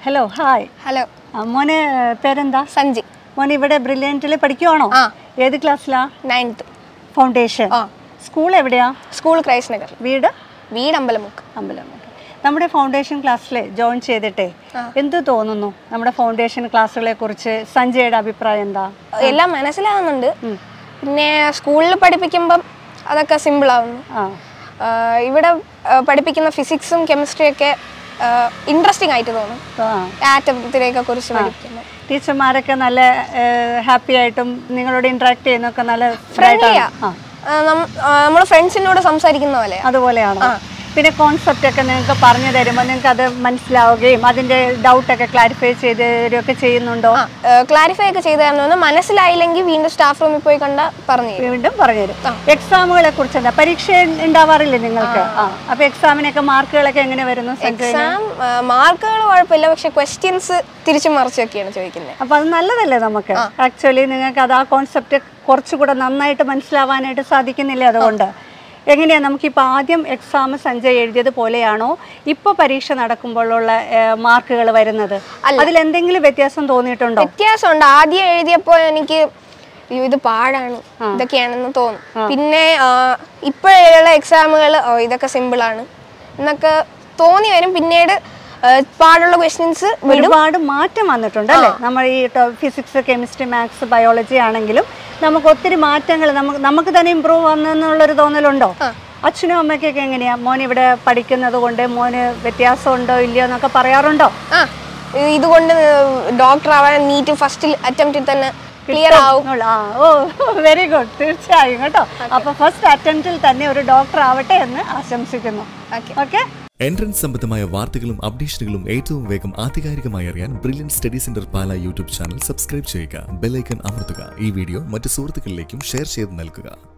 Hello hi hello ആ, മോനെ പേരെന്താ സഞ്ജി മോൻ ഇവിടെ ബ്രില്യൻറ്റിൽ പഠിക്കുവാണോ ആ. ഏത് ക്ലാസ്സിലാ നയൻത്ത് ഫൗണ്ടേഷൻ ആ. സ്കൂൾ എവിടെയാ സ്കൂൾ ക്രൈസ്റ്റ് നഗർ വീട് വീട് അമ്പലമുക്ക് അമ്പലം നമ്മുടെ ഫൗണ്ടേഷൻ ക്ലാസ്സിൽ ജോയിൻ ചെയ്തിട്ടേ എന്ത് തോന്നുന്നു നമ്മുടെ ഫൗണ്ടേഷൻ ക്ലാസ്സുകളെ കുറിച്ച് സഞ്ജയുടെ അഭിപ്രായം എന്താ എല്ലാം മനസ്സിലാവുന്നുണ്ട് പിന്നെ സ്കൂളിൽ പഠിപ്പിക്കുമ്പം അതൊക്കെ സിമ്പിൾ ആവുന്നു ആ ആ, ഇവിടെ ആ, പഠിപ്പിക്കുന്ന ഫിസിക്സും കെമിസ്ട്രിയൊക്കെ ഇൻട്രസ്റ്റിംഗ് ആയിട്ട് തോന്നും ആ ആറ്റത്തിനെയൊക്കെ കുറിച്ച് പഠിക്കുമ്പോൾ ടീച്ചർമാരൊക്കെ നല്ല ഹാപ്പി ആയിട്ടും നിങ്ങളോട് ഇന്ററാക്ട് ചെയ്യുന്നൊക്കെ നല്ല ഫ്രണ്ട്ലിയാ ആ നമ്മൾ ഫ്രണ്ട്സിനോട് സംസാരിക്കുന്ന പോലെ അതുപോലെയാണോ പിന്നെ കോൺസെപ്റ്റ് ഒക്കെ നിങ്ങൾക്ക് പറഞ്ഞു തരുമ്പോൾ നിങ്ങൾക്ക് അത് മനസ്സിലാവുകയും അതിന്റെ ഡൗട്ടൊക്കെ ക്ലാരിഫൈ ചെയ്ത് തരുകയൊക്കെ ചെയ്യുന്നുണ്ടോ ക്ലാരിഫൈ ഒക്കെ ചെയ്ത് തരണം മനസ്സിലായില്ലെങ്കിൽ വീണ്ടും സ്റ്റാഫ് റൂമിൽ പോയി കണ്ട പറഞ്ഞു തരും വീണ്ടും പറഞ്ഞുതരും എക്സാമുകളെ കുറിച്ച് എന്താ പരീക്ഷ ഉണ്ടാവാറില്ലേ നിങ്ങൾക്ക് ആ അപ്പൊ എക്സാമിനൊക്കെ മാർക്കുകളൊക്കെ എങ്ങനെ വരുന്നു സഞ്ജയ് എക്സാം മാർക്കുകൾ കുഴപ്പമില്ല പക്ഷെ ക്വസ്റ്റ്യൻസ് തിരിച്ചു മറിച്ചൊക്കെയാണ് ചോദിക്കുന്നത് അപ്പൊ അത് നല്ലതല്ലേ നമുക്ക് ആക്ച്വലി നിങ്ങൾക്ക് അത് ആ കോൺസെപ്റ്റ് കുറച്ചുകൂടെ നന്നായിട്ട് മനസ്സിലാവാനായിട്ട് സാധിക്കുന്നില്ലേ അതുകൊണ്ട് എങ്ങനെയാ നമുക്കിപ്പോൾ ആദ്യം എക്സാം സഞ്ജയ് എഴുതിയത് പോലെയാണോ ഇപ്പോൾ പരീക്ഷ നടക്കുമ്പോഴുള്ള മാർക്കുകൾ വരുന്നത് അതിലെന്തെങ്കിലും വ്യത്യാസം തോന്നിയിട്ടുണ്ടോ വ്യത്യാസമുണ്ട് ആദ്യം എഴുതിയപ്പോൾ എനിക്ക് അയ്യോ, ഇത് പാടാണ് ഇതൊക്കെയാണെന്ന് തോന്നും പിന്നെ ആ, ഇപ്പോഴുള്ള എക്സാമുകൾ ഇതൊക്കെ സിമ്പിളാണ് എന്നൊക്കെ തോന്നി വരും പിന്നീട് ആ, പാടുള്ള ക്വസ്റ്റ്യൻസ് ഒരുപാട് മാറ്റം വന്നിട്ടുണ്ട് അല്ലേ നമ്മൾ ഈ ഫിസിക്സ് കെമിസ്ട്രി മാത്സ് ബയോളജി ആണെങ്കിലും നമുക്ക് ഒത്തിരി മാറ്റങ്ങൾ നമുക്ക് നമുക്ക് തന്നെ ഇമ്പ്രൂവ് വന്നെന്നുള്ളൊരു തോന്നലുണ്ടോ അച്ഛനും അമ്മയ്ക്കൊക്കെ എങ്ങനെയാ മോൻ ഇവിടെ പഠിക്കുന്നത് കൊണ്ട് മോന് വ്യത്യാസമുണ്ടോ ഇല്ലയോ എന്നൊക്കെ പറയാറുണ്ടോ ആ ഇത് ഇതുകൊണ്ട് ഡോക്ടർ ആവാൻ നീറ്റ് ഫസ്റ്റ് അറ്റംപ്റ്റിൽ തന്നെ ക്ലിയർ ആവും എന്നുള്ള- ആ ഓ വെരി ഗുഡ് തീർച്ചയായും കേട്ടോ അപ്പൊ ഫസ്റ്റ് അറ്റംപ്റ്റിൽ തന്നെ ഒരു ഡോക്ടർ ആവട്ടെ എന്ന് ആശംസിക്കുന്നു ഓക്കെ ഓക്കെ എൻട്രൻസ് സംബന്ധമായ വാർത്തകളും അപ്ഡേഷനുകളും ഏറ്റവും വേഗം ആധികാരികമായി അറിയാൻ brilliant study centre Pala YouTube channel subscribe ചെയ്യുക ബെല്ലൈക്കൺ അമർത്തുക ഈ വീഡിയോ മറ്റു സുഹൃത്തുക്കളിലേക്കും ഷെയർ ചെയ്ത് നൽകുക